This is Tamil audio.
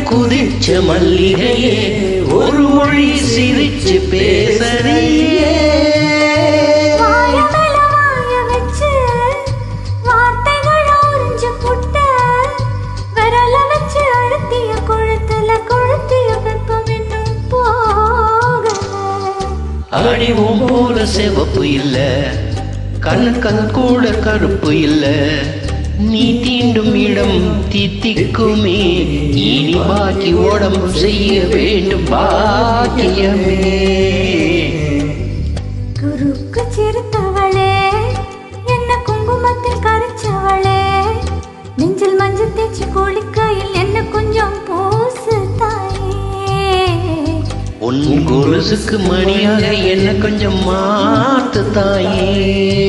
குதிச்ச மல்லிகையே ஒரு மொழி சிரிச்சு பேசறியே வாய மேல வாய வச்சு வார்த்தைகள் ஆரஞ்சு புட்ட விரல வச்சு அழுத்திய கொழுத்துல கொழுத்திய வெப்பம் இன்னும் போகல அடிவும் போல சிவப்பு இல்ல கண்ணுக்கள் கூட கருப்பு இல்ல நீ தீண்டும் இடம் தித்திக்குமே இனி பாக்கி உடம்பு செய்ய வேண்டும் பாக்கியமே குறுக்கு சிறுத்தவளே என்ன குங்குமத்தில் கரைச்சவளே நெஞ்சில் மஞ்சள் தேய்ச்சி குளிக்கையில் என்ன கொஞ்சம் பூசு தாயே உன் கொலுசுக்கு மணியாக என்ன கொஞ்சம் மாத்து தாயே